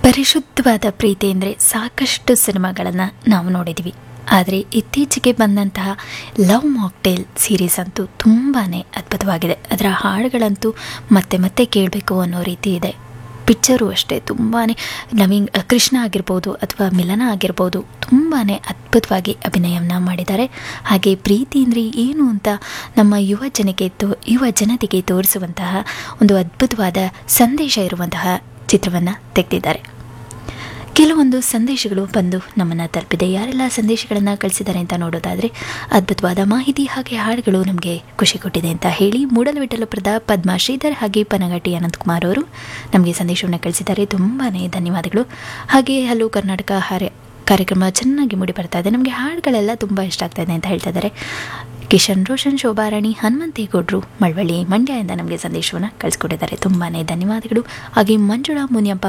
ಪರಿಶುದ್ಧವಾದ ಪ್ರೀತಿ ಅಂದರೆ ಸಾಕಷ್ಟು ಸಿನಿಮಾಗಳನ್ನು ನಾವು ನೋಡಿದ್ದೀವಿ ಆದರೆ ಇತ್ತೀಚೆಗೆ ಬಂದಂತಹ ಲವ್ ಮಾಕ್ಟೇಲ್ ಸೀರೀಸ್ ಅಂತೂ ತುಂಬಾ ಅದ್ಭುತವಾಗಿದೆ ಅದರ ಹಾಡುಗಳಂತೂ ಮತ್ತೆ ಮತ್ತೆ ಕೇಳಬೇಕು ಅನ್ನೋ ರೀತಿ ಇದೆ ಪಿಕ್ಚರು ಅಷ್ಟೇ ತುಂಬಾ ನವೀನ್ ಕೃಷ್ಣ ಆಗಿರ್ಬೋದು ಅಥವಾ ಮಿಲನ ಆಗಿರ್ಬೋದು ತುಂಬಾ ಅದ್ಭುತವಾಗಿ ಅಭಿನಯವನ್ನು ಮಾಡಿದ್ದಾರೆ ಹಾಗೆ ಪ್ರೀತಿ ಅಂದರೆ ಏನು ಅಂತ ನಮ್ಮ ಯುವ ಜನಕ್ಕೆ ತೋ ಯುವ ಜನತೆಗೆ ತೋರಿಸುವಂತಹ ಒಂದು ಅದ್ಭುತವಾದ ಸಂದೇಶ ಇರುವಂತಹ ಚಿತ್ರವನ್ನು ತೆಗೆದಿದ್ದಾರೆ ಕೆಲವೊಂದು ಸಂದೇಶಗಳು ಬಂದು ನಮ್ಮನ್ನು ತಲುಪಿದೆ ಯಾರೆಲ್ಲ ಸಂದೇಶಗಳನ್ನು ಕಳಿಸಿದ್ದಾರೆ ಅಂತ ನೋಡೋದಾದರೆ ಅದ್ಭುತವಾದ ಮಾಹಿತಿ ಹಾಗೆ ಹಾಡುಗಳು ನಮಗೆ ಖುಷಿ ಕೊಟ್ಟಿದೆ ಅಂತ ಹೇಳಿ ಮೂಡಲವಿಠಲಪುರದ ಪದ್ಮಾ ಶ್ರೀಧರ್ ಹಾಗೆ ಪನಗಟ್ಟಿ ಅನಂತಕುಮಾರ್ ಅವರು ನಮಗೆ ಸಂದೇಶವನ್ನು ಕಳಿಸಿದ್ದಾರೆ ತುಂಬಾ ಧನ್ಯವಾದಗಳು ಹಾಗೆ ಹಲೋ ಕರ್ನಾಟಕ ಹಾರೆ ಕಾರ್ಯಕ್ರಮ ಚೆನ್ನಾಗಿ ಮೂಡಿ ಬರ್ತಾ ಇದೆ ನಮಗೆ ಹಾಡುಗಳೆಲ್ಲ ತುಂಬ ಇಷ್ಟ ಆಗ್ತಾ ಇದೆ ಅಂತ ಹೇಳ್ತಾ ಇದ್ದಾರೆ ಕಿಶನ್ ರೋಷನ್ ಶೋಭಾರಾಣಿ ಹನುಮಂತೇಗೌಡರು ಮಳವಳ್ಳಿ ಮಂಡ್ಯದಿಂದ ನಮಗೆ ಸಂದೇಶವನ್ನು ಕಳಿಸ್ಕೊಟ್ಟಿದ್ದಾರೆ ತುಂಬಾ ಧನ್ಯವಾದಗಳು ಹಾಗೆ ಮಂಜುಳಾ ಮುನಿಯಪ್ಪ